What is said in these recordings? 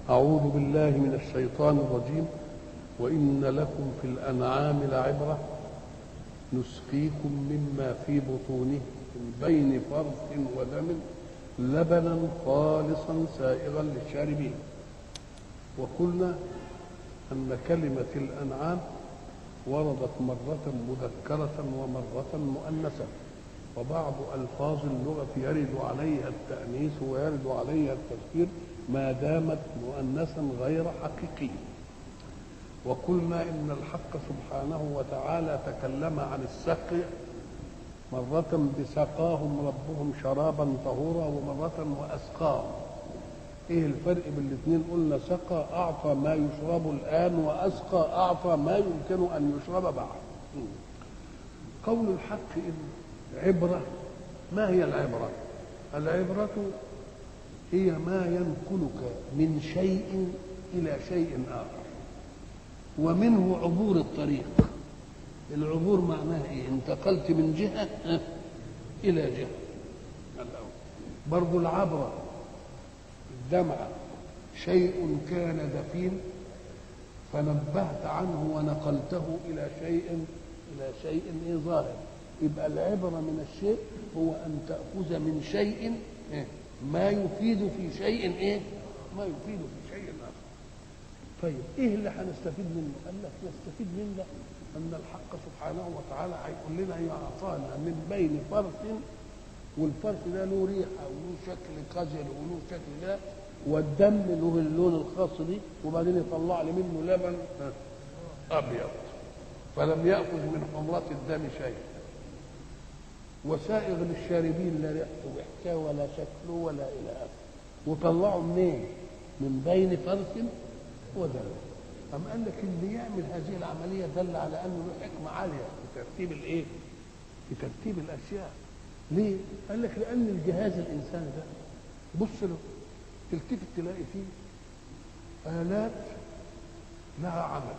أعوذ بالله من الشيطان الرجيم وإن لكم في الأنعام لعبرة نسقيكم مما في بطونه من بين فرث ودم لبنا خالصا سائغا للشاربين وقلنا أن كلمة الأنعام وردت مرة مذكرة ومرة مؤنثة وبعض ألفاظ اللغة يرد عليها التأنيث ويرد عليها التذكير ما دامت مؤنثا غير حقيقي وقلنا إن الحق سبحانه وتعالى تكلم عن السقي مرة بسقاهم ربهم شرابا طهورا ومرة وأسقاهم ايه الفرق بين الاثنين قلنا سقى اعطى ما يشرب الان واسقى اعطى ما يمكن ان يشرب بعد قول الحق ان عبره ما هي العبره العبره هي ما ينقلك من شيء الى شيء اخر ومنه عبور الطريق العبور معناه ايه انتقلت من جهه الى جهه برضو العبره الدمعة شيء كان دفين فنبهت عنه ونقلته إلى شيء إلى شيء إيه ظاهر يبقى العبرة من الشيء هو أن تأخذ من شيء إيه؟ ما يفيد في شيء إيه؟ ما يفيد في شيء آخر. طيب إيه اللي هنستفيد منه؟ قال لك نستفيد منه أن الحق سبحانه وتعالى هيقول لنا يعطانا من بين فرث والفرث ده له ريحه وله شكل قزل وله شكل ده والدم له اللون الخاص دي وبعدين يطلع لي منه لبن ابيض فلم ياخذ من حمرة الدم شيء وسائغ للشاربين لا ريحته وحكاه ولا شكله ولا الى اخره وطلعوا منين؟ من بين فرث ودم أم قال لك اللي يعمل هذه العملية دل على أنه له حكمة عالية في ترتيب الإيه؟ في ترتيب الأشياء ليه؟ قال لك لأن الجهاز الإنساني ده بص له تلتفت تلاقي فيه آلات لها عمل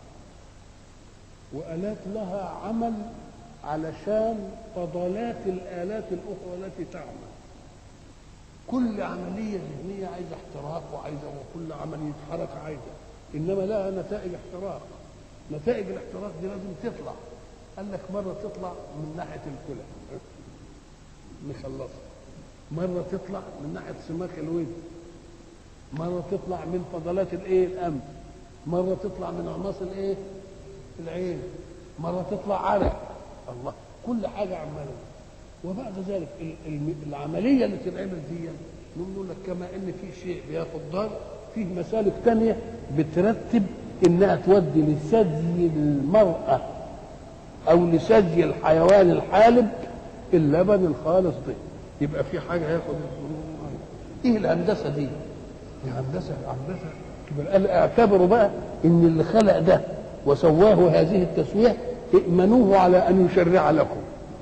وآلات لها عمل علشان فضلات الآلات الأخرى التي تعمل كل عملية ذهنية عايزة احتراق وعايزة وكل عملية حركة عايزة إنما لها نتائج احتراق نتائج الاحتراق دي لازم تطلع قال لك مرة تطلع من ناحية الكلى نخلصها مرة تطلع من ناحية سماك الودن مرة تطلع من فضلات الايه الأنف مرة تطلع من أعماص الايه العين مرة تطلع عرق الله كل حاجة عمالة وبعد ذلك العملية اللي تتعمل دي نقول لك كما ان في شيء بياخد ضرب فيه مسالك تانية بترتب انها تودي لثدي المرأة او لثدي الحيوان الحالب اللبن الخالص ده يبقى في حاجه هياخد ايه الهندسه دي؟ دي هندسه هندسه يبقى اعتبروا بقى ان اللي خلق ده وسواه هذه التسويه ائمنوه على ان يشرع لكم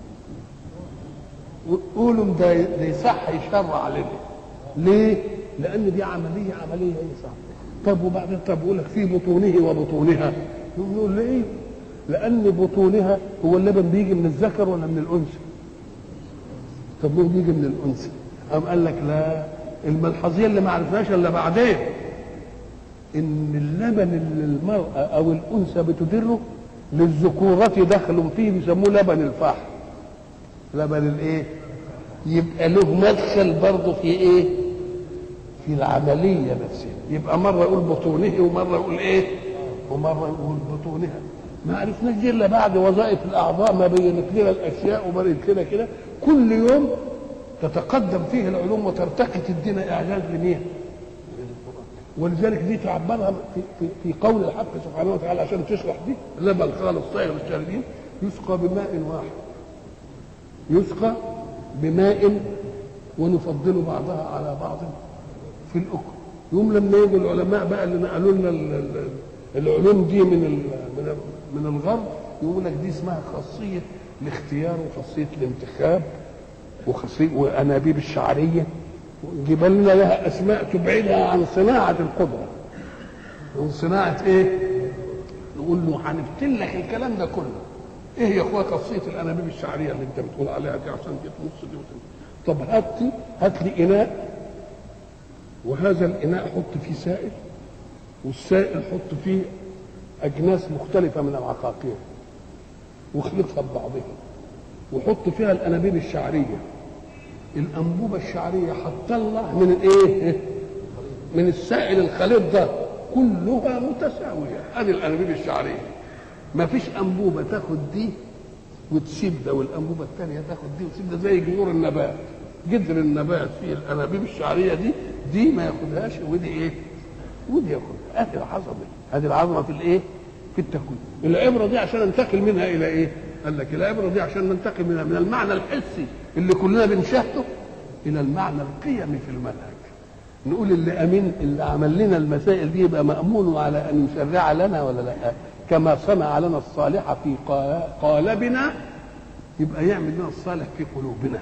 قولوا ده ده يصح يشرع لنا ليه؟ لان دي عمليه عمليه هي صح طب وبعدين طب يقول لك في بطونه وبطونها نقول ليه؟ لان بطونها هو اللبن بيجي من الذكر ولا من الانثى؟ طب هو بيجي من الانثى قام قال لك لا الملحظيه اللي ما عرفناش الا بعدين ان اللبن اللي المراه او الانثى بتدره للذكورة دخل فيه بيسموه لبن الفحم لبن الايه يبقى له مدخل برضه في ايه في العملية نفسها يبقى مرة يقول بطونه ومرة يقول ايه ومرة يقول بطونها ما عرفناش دي الا بعد وظائف الاعضاء ما بينت لنا الاشياء وبينت لنا كده كل يوم تتقدم فيه العلوم وترتقي تدينا اعجاز لمين؟ ولذلك دي تعبرها في, في, في قول الحق سبحانه وتعالى عشان تشرح دي لبن خالص صايغ للشاربين يسقى بماء واحد يسقى بماء ونفضل بعضها على بعض في الاكل يوم لما يجوا العلماء بقى اللي نقلوا لنا العلوم دي من من من الغرب يقول لك دي اسمها خاصيه الاختيار وخاصيه الانتخاب وخاصيه وانابيب الشعريه جبال لنا لها اسماء تبعدها عن صناعه القدره عن صناعه ايه؟ نقول له هنبتل لك الكلام ده كله ايه يا اخويا خاصيه الانابيب الشعريه اللي انت بتقول عليها دي عشان دي تنص دي وتنص طب هات لي هات لي اناء وهذا الاناء حط فيه سائل والسائل حط فيه اجناس مختلفه من العقاقير واخلطها ببعضها وحط فيها الانابيب الشعريه الانبوبه الشعريه هتطلع من الايه من السائل الخليط ده كلها متساويه هذه الانابيب الشعريه ما فيش انبوبه تاخد دي وتسيب ده والانبوبه الثانيه تاخد دي وتسيب ده زي جذور النبات جذر النبات فيه الانابيب الشعريه دي دي ما ياخدهاش ودي ايه ودي ياخدها هذه العظمه هذه العظمه في الايه في التكوين العبره دي عشان ننتقل منها الى ايه قال لك العبره دي عشان ننتقل منها من المعنى الحسي اللي كلنا بنشاهده الى المعنى القيمي في المنهج نقول اللي امين اللي عمل لنا المسائل دي يبقى مامون على ان يشرع لنا ولا لا كما صنع لنا الصالح في قالبنا يبقى يعمل لنا الصالح في قلوبنا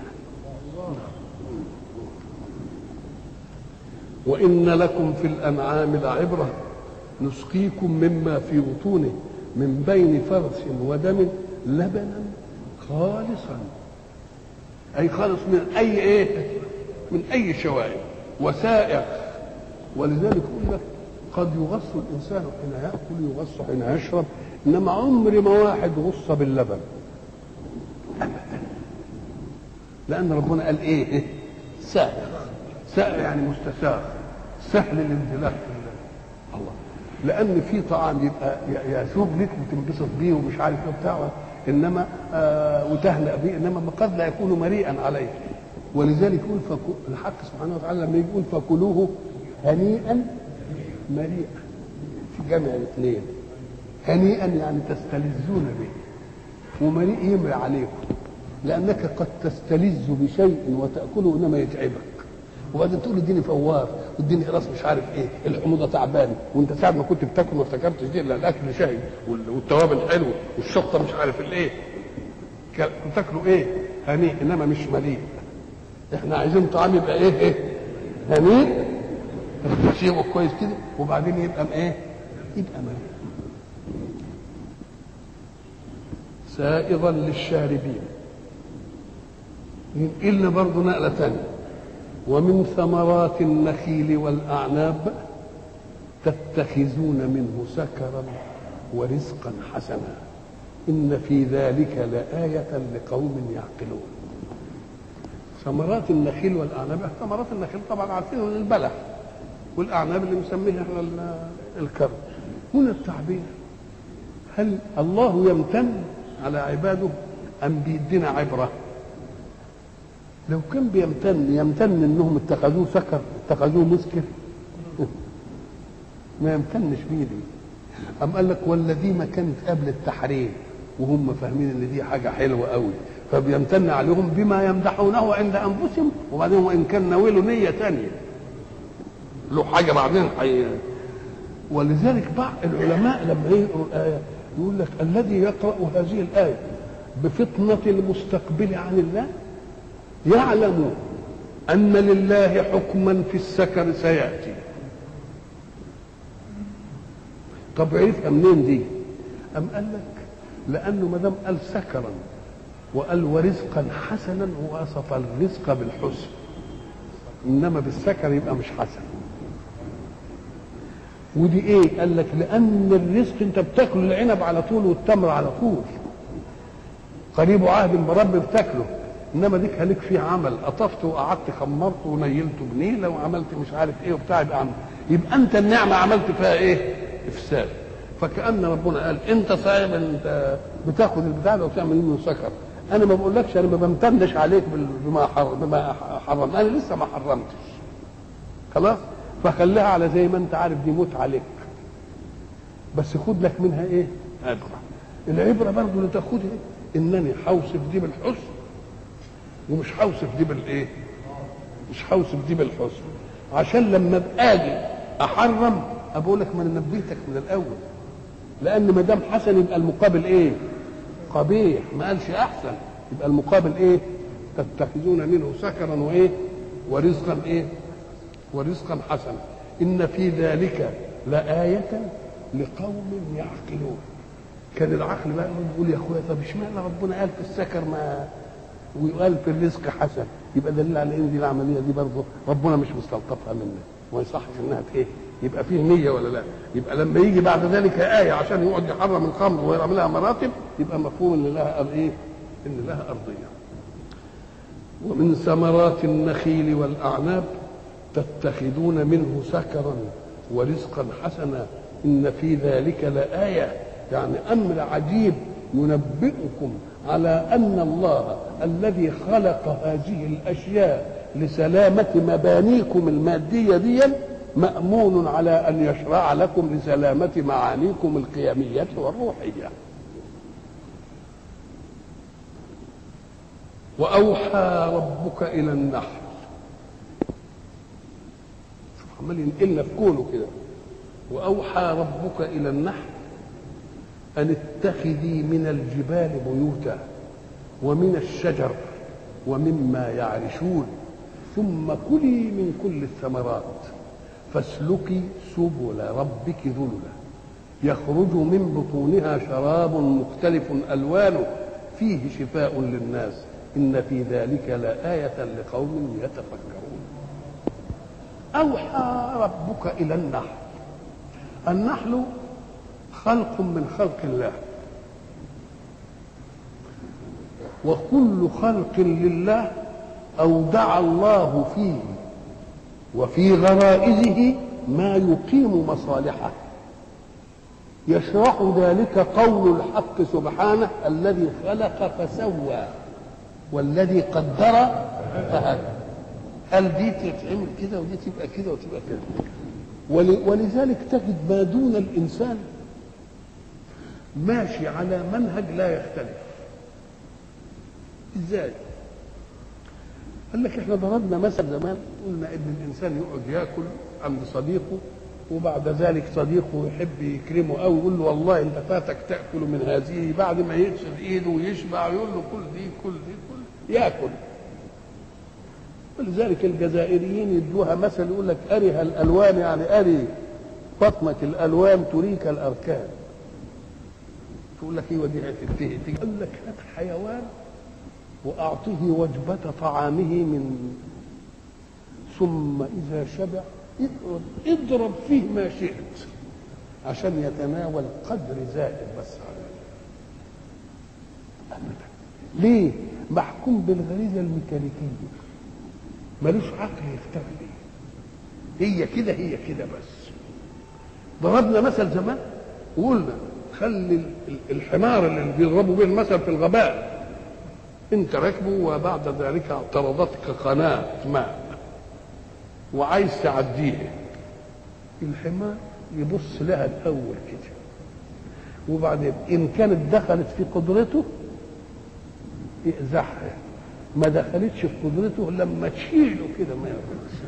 وإن لكم في الأنعام لعبرة نسقيكم مما في بطونه من بين فرث ودم لبنا خالصا أي خالص من أي إيه؟ من أي شوائب وسائغ ولذلك يقول لك قد يغص الإنسان حين يأكل يغص حين يشرب إنما عمر ما واحد غص باللبن أبدا لأن ربنا قال إيه؟ سائغ سائغ يعني مستساغ سهل الامتلاك في الله لان في طعام يبقى يسوق لك وتنبسط بيه ومش عارف ايه بتاع انما آه وتهنأ به انما قد لا يكون مريئا عليك ولذلك يقول فكو الحق سبحانه وتعالى لما يقول فكلوه هنيئا مريئا في جمع الاثنين هنيئا يعني تستلذون به ومريء يمري عليكم لانك قد تستلذ بشيء وتاكله انما يتعبك وبعدين تقول اديني فوار واديني راس مش عارف ايه الحموضه تعبانه وانت ساعه ما كنت بتاكل ما افتكرتش دي الا الاكل شهي والتوابل حلوه والشطه مش عارف الايه تاكلوا ايه هنيء انما مش مليء احنا عايزين طعام يبقى ايه ايه هنيء تسيبه كويس كده وبعدين يبقى ايه يبقى مليء سائغا للشاربين ينقلنا برضه نقله ثانيه ومن ثمرات النخيل والأعناب تتخذون منه سكرا ورزقا حسنا إن في ذلك لآية لقوم يعقلون ثمرات النخيل والأعناب ثمرات النخيل طبعا عارفين البلح والأعناب اللي مسميها احنا الكرم هنا التعبير هل الله يمتن على عباده أم بيدينا عبره لو كان بيمتن يمتن انهم اتخذوه سكر اتخذوه مسكر ما يمتنش بيه دي أم قال لك والذي ما كانت قبل التحريم وهم فاهمين ان دي حاجه حلوه قوي فبيمتن عليهم بما يمدحونه عند انفسهم وبعدين وان كان ناوله نيه ثانيه له حاجه بعدين حي... ولذلك بعض العلماء لما يقروا الايه يقول لك الذي يقرا هذه الايه بفطنه المستقبل عن الله يعلم أن لله حكما في السكر سيأتي طب عرفها منين دي أم قال لك لأنه ما دام قال سكرا وقال ورزقا حسنا ووصف الرزق بالحسن إنما بالسكر يبقى مش حسن ودي ايه قال لك لان الرزق انت بتاكل العنب على طول والتمر على طول قريب عهد برب بتاكله انما ديك هلك فيه عمل قطفت وقعدت خمرت ونيلته بنيله وعملت مش عارف ايه وبتاع يبقى عمل يبقى انت النعمه عملت فيها ايه؟ افساد فكان ربنا قال انت صاحب انت بتاخد البتاع ده وتعمل منه سكر انا ما بقولكش انا ما بمتنش عليك بما حرم بما حرمت انا لسه ما حرمتش خلاص فخليها على زي ما انت عارف دي موت عليك بس خد لك منها ايه؟ عبره العبره برضه اللي تاخدها انني حوصف دي بالحسن ومش هوصف دي بالايه؟ مش هوصف دي بالحسن عشان لما اجي احرم اقول لك ما انا نبهتك من الاول لان ما دام حسن يبقى المقابل ايه؟ قبيح ما قالش احسن يبقى المقابل ايه؟ تتخذون منه سكرا وايه؟ ورزقا ايه؟ ورزقا حسنا ان في ذلك لآية لقوم يعقلون كان العقل بقى يقول يا اخويا طب اشمعنى ربنا قال في السكر ما ويقال في الرزق حسن يبقى دليل على ان دي العمليه دي برضه ربنا مش مستلطفها منا ما يصحش انها ايه يبقى فيه نية ولا لا يبقى لما يجي بعد ذلك آية عشان يقعد يحرم الخمر ويعمل لها مراتب يبقى مفهوم ان لها ايه ان لها أرضية ومن ثمرات النخيل والأعناب تتخذون منه سكرا ورزقا حسنا إن في ذلك لآية يعني أمر عجيب ينبئكم على أن الله الذي خلق هذه الأشياء لسلامة مبانيكم المادية دي مأمون على أن يشرع لكم لسلامة معانيكم القيمية والروحية وأوحى ربك إلى النحل شوف عمال ينقلنا في كونه كده وأوحى ربك إلى النحل أن اتخذي من الجبال بيوتا ومن الشجر ومما يعرشون ثم كلي من كل الثمرات فاسلكي سبل ربك ذللا يخرج من بطونها شراب مختلف ألوانه فيه شفاء للناس إن في ذلك لآية لقوم يتفكرون أوحى ربك إلى النحل النحل خلق من خلق الله وكل خلق لله أودع الله فيه وفي غرائزه ما يقيم مصالحه يشرح ذلك قول الحق سبحانه الذي خلق فسوى والذي قدر فهدى قال دي تتعمل كده ودي تبقى كده وتبقى كده ولذلك تجد ما دون الانسان ماشي على منهج لا يختلف ازاي قال لك احنا ضربنا مثل زمان قلنا ان الانسان يقعد ياكل عند صديقه وبعد ذلك صديقه يحب يكرمه قوي يقول له والله انت فاتك تاكل من هذه بعد ما يغسل ايده ويشبع يقول له كل دي كل دي كل ياكل ولذلك الجزائريين يدوها مثل يقول لك أره الألوان يعني أري بطنك الألوان تريك الأركان تقول لك ايه ودي هتنتهي تيجي قال لك هات حيوان وأعطه وجبة طعامه من ثم إذا شبع اضرب, اضرب فيه ما شئت عشان يتناول قدر زائد بس أبدا ليه؟ محكوم بالغريزة الميكانيكية ملوش عقل يختار بيه هي كده هي كده بس ضربنا مثل زمان وقلنا خلي الحمار اللي بيضربوا به المثل في الغباء انت راكبه وبعد ذلك اعترضتك قناة ماء وعايز تعديه الحمار يبص لها الاول كده وبعدين ان كانت دخلت في قدرته يقزحها ما دخلتش في قدرته لما تشيله كده ما يقدرش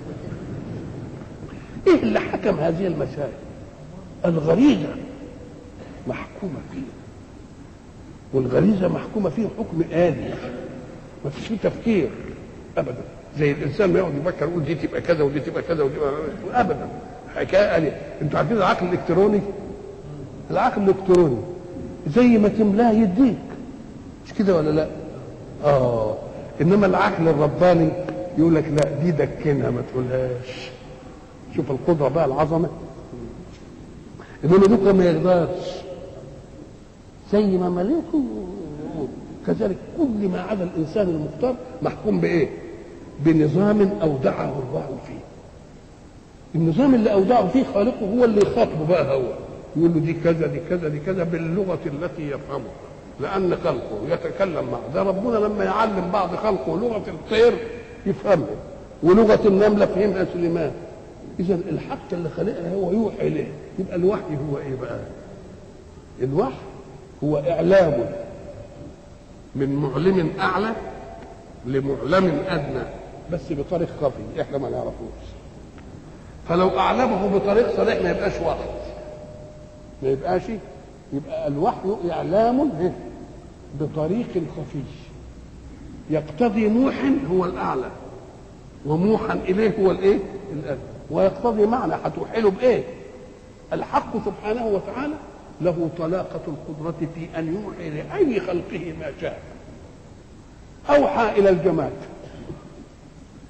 ايه اللي حكم هذه المسائل الغريزه محكومه فيه والغريزه محكومه فيه حكم آلي ما فيش فيه تفكير ابدا زي الانسان ما يقعد يفكر يقول دي تبقى كذا ودي تبقى كذا ودي تبقى ابدا حكايه آلية انتوا عارفين العقل الالكتروني العقل الالكتروني زي ما تملاه يديك مش كده ولا لا اه انما العقل الرباني يقول لك لا دي دكنها ما تقولهاش شوف القدره بقى العظمه انما دوك ما يقدرش زي ما مليته كذلك كل ما عدا الانسان المختار محكوم بايه؟ بنظام اودعه الله فيه النظام اللي اودعه فيه خالقه هو اللي يخاطبه بقى هو يقول له دي كذا دي كذا دي كذا باللغه التي يفهمها لأن خلقه يتكلم معه ده ربنا لما يعلم بعض خلقه لغة الطير يفهمها ولغة النملة فهمها سليمان إذا الحق اللي خلقها هو يوحي إليه يبقى الوحي هو إيه بقى؟ الوحي هو إعلام من معلم أعلى لمعلم أدنى بس بطريق خفي إحنا ما نعرفوش فلو أعلمه بطريق صريح ما يبقاش وحي ما يبقاش يبقى الوحي إعلام بطريق خفي يقتضي نوح هو الأعلى وموحى إليه هو الإيه؟ الأدنى ويقتضي معنى هتوحي له بإيه؟ الحق سبحانه وتعالى له طلاقة القدرة في أن يوحي لأي خلقه ما شاء أوحى إلى الجماد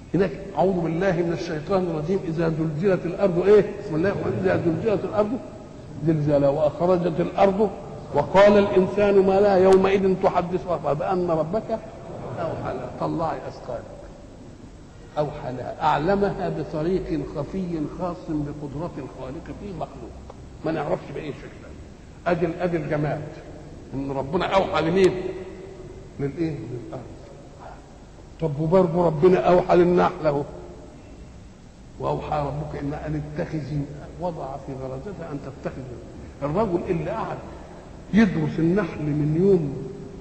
هناك اعوذ بالله من الشيطان الرجيم اذا زلزلت الارض ايه بسم الله الرحمن اذا زلزلت الارض زلزالا واخرجت الارض وقال الانسان ما لا يومئذ تحدث اخبارها بان ربك اوحى لها طلعي اثقالك اوحى لها اعلمها بطريق خفي خاص بقدره الخالق في مخلوق ما نعرفش باي شكل ادي ادي الجماد ان ربنا اوحى لمين؟ للايه؟ للارض طب وبرضه ربنا اوحى للنحل اهو واوحى ربك ان ان اتخذي وضع في غرزتها ان تتخذ الرجل اللي قعد يدرس النحل من يوم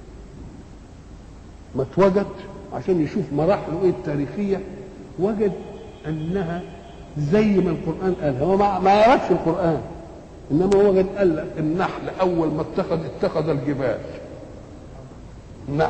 ما اتوجد عشان يشوف مراحله ايه التاريخيه وجد انها زي ما القران قال هو ما, ما يعرفش القران انما هو وجد قال لك النحل اول ما اتخذ اتخذ الجبال نعم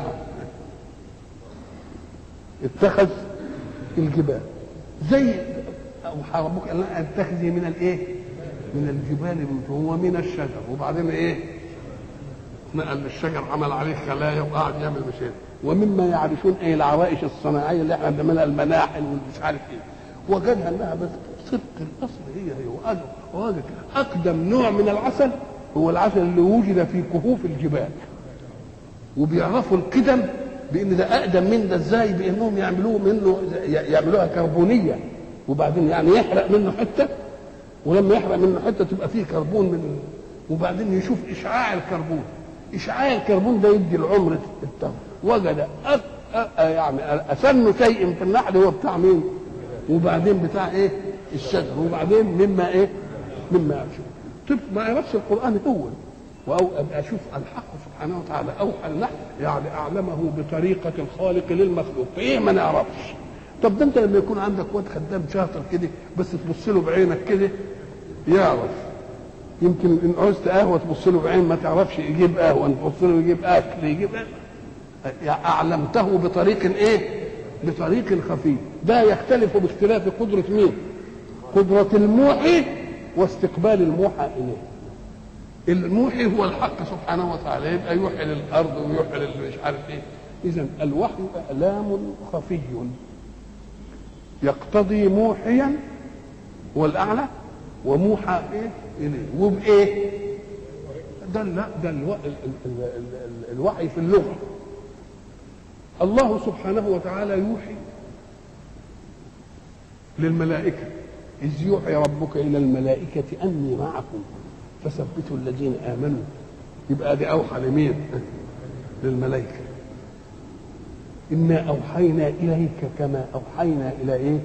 اتخذ الجبال زي اوحى ربك ان اتخذي من الايه؟ من الجبال بيوتا هو من الشجر وبعدين ايه؟ نقل الشجر عمل عليه خلايا وقعد يعمل مشاكل ومما يعرفون اي العوائش الصناعيه اللي احنا بنعملها المناحل والمش عارف ايه وجدها انها بس صدق الاصل هي هي وجد اقدم نوع من العسل هو العسل اللي وجد في كهوف الجبال وبيعرفوا القدم بان ده اقدم من ده ازاي بانهم يعملوه منه يعملوها كربونيه وبعدين يعني يحرق منه حته ولما يحرق منه حته تبقى فيه كربون من وبعدين يشوف اشعاع الكربون اشعاع الكربون ده يدي العمر التمر وجد أك... أ... يعني اسن شيء في النحل هو بتاع مين وبعدين بتاع ايه الشجر وبعدين مما ايه مما يعرفون طب ما يعرفش القران اول او اشوف الحق سبحانه وتعالى اوحى النحل يعني اعلمه بطريقه الخالق للمخلوق ايه ما نعرفش طب ده انت لما يكون عندك واد خدام شاطر كده بس تبص له بعينك كده يعرف يمكن ان عوزت قهوه تبص له بعين ما تعرفش يجيب قهوه تبص له يجيب اكل يجيب يعني اعلمته بطريق ايه؟ بطريق خفي ده يختلف باختلاف قدره مين؟ قدره الموحي واستقبال الموحى اليه الموحي هو الحق سبحانه وتعالى يبقى يوحي للارض ويوحي للمش عارف ايه اذا الوحي اعلام خفي يقتضي موحيا هو الاعلى وموحى ايه اليه وبايه ده لا ده الو... ال... ال... ال... ال... الوحي في اللغه الله سبحانه وتعالى يوحي للملائكه اذ يوحي ربك الى الملائكه اني معكم فثبتوا الذين امنوا يبقى دي اوحى لمين للملائكه انا اوحينا اليك كما اوحينا الى ايه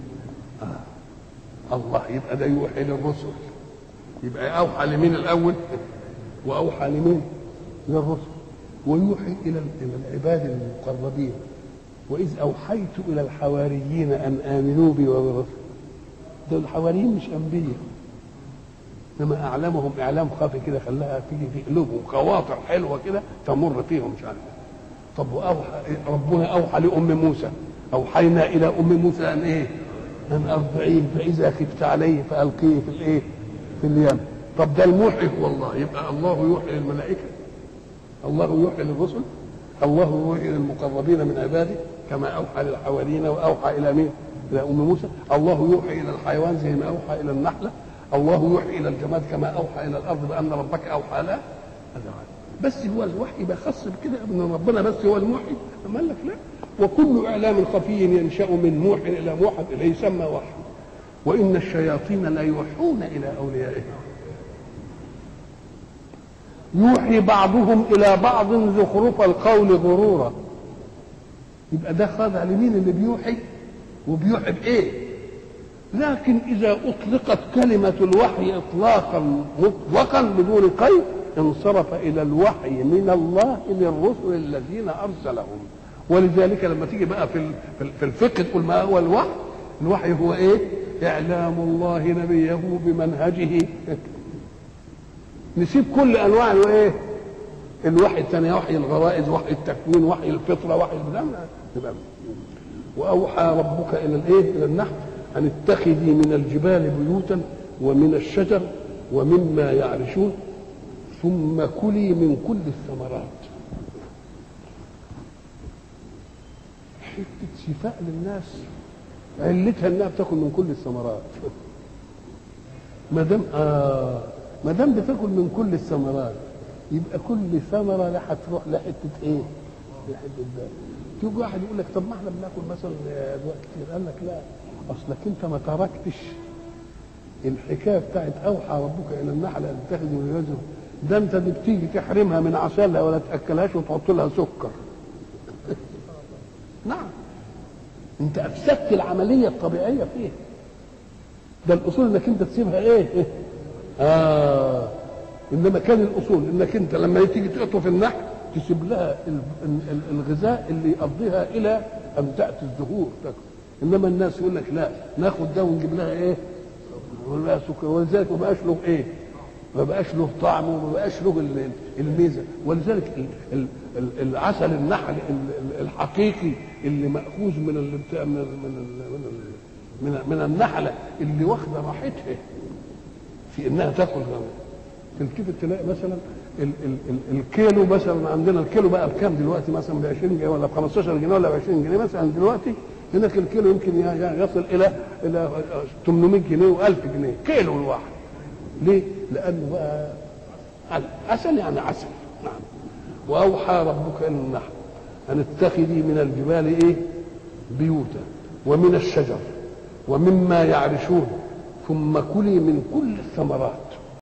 آه. الله يبقى ده يوحي للرسل يبقى اوحى لمين الاول واوحى لمين للرسل ويوحي الى العباد المقربين واذ اوحيت الى الحواريين ان امنوا بي وبرسل دول الحواريين مش انبياء انما اعلمهم اعلام خافي كده خلاها تيجي في قلوبهم خواطر حلوه كده تمر فيهم مش عارف طب واوحى ربنا اوحى لام موسى اوحينا الى ام موسى ان ايه؟ ان ارضعيه فاذا خفت عليه فالقيه في الايه؟ في اليم طب ده الموحي هو الله يبقى الله يوحي للملائكه الله يوحي للرسل الله يوحي للمقربين من عباده كما اوحى للحواريين واوحى الى مين؟ الى ام موسى الله يوحي الى الحيوان زي ما اوحى الى النحله الله يوحي الى الجماد كما اوحى الى الارض بان ربك اوحى لها بس هو الوحي بخص بكده ان ربنا بس هو الموحي اما قال لك لا وكل اعلام خفي ينشا من موح الى موحد اليه يسمى وحي وان الشياطين لا يوحون الى اوليائهم يوحي بعضهم الى بعض زخرف القول غرورا يبقى ده خاضع لمين اللي بيوحي وبيوحي بايه لكن اذا اطلقت كلمه الوحي اطلاقا مطلقا بدون قيد انصرف الى الوحي من الله للرسل الذين ارسلهم ولذلك لما تيجي بقى في في الفقه تقول ما هو الوحي الوحي هو ايه اعلام الله نبيه بمنهجه نسيب كل انواع الايه الوحي الثاني وحي الغرائز وحي التكوين وحي الفطره وحي البدن واوحى ربك الى الايه الى النحل ان اتخذي من الجبال بيوتا ومن الشجر ومما يعرشون ثم كلي من كل الثمرات حته شفاء للناس علتها انها بتاكل من كل الثمرات ما دام اه ما دام بتاكل من كل الثمرات يبقى كل ثمره لا هتروح لحته ايه؟ لحته ده تيجي واحد يقول لك طب ما احنا بناكل مثلا ادواء كتير قال لك لا اصلك انت ما تركتش الحكايه بتاعت اوحى ربك الى النحل ان تتخذ من يزر ده انت دي بتيجي تحرمها من عسلها ولا تاكلهاش وتحط لها سكر نعم انت افسدت العمليه الطبيعيه فيها ده الاصول انك انت تسيبها ايه اه انما كان الاصول انك انت لما تيجي تقطف النحل تسيب لها ال- ال- الغذاء اللي يقضيها الى ان تاتي الزهور تاكل انما الناس يقول لك لا ناخد ده ونجيب لها ايه ولا سكر ولذلك ما بقاش له ايه ما بقاش له طعم وما بقاش له ال- الميزه ولذلك ال- ال- ال- العسل النحل ال- ال- الحقيقي اللي ماخوذ من ال- بتاع- من ال- من ال- من ال- من من النحله اللي واخده راحتها في انها تاكل تلتفت تلاقي مثلا ال ال ال الكيلو مثلا عندنا الكيلو بقى بكام دلوقتي مثلا ب 20 جنيه ولا ب 15 جنيه ولا ب 20 جنيه مثلا دلوقتي هناك الكيلو يمكن ي- ي- يصل الى الى 800 جنيه و1000 جنيه كيلو الواحد ليه؟ لانه بقى عسل يعني عسل نعم واوحى ربك الى النحل ان اتخذي من الجبال ايه؟ بيوتا ومن الشجر ومما يعرشون ثم كلي من كل الثمرات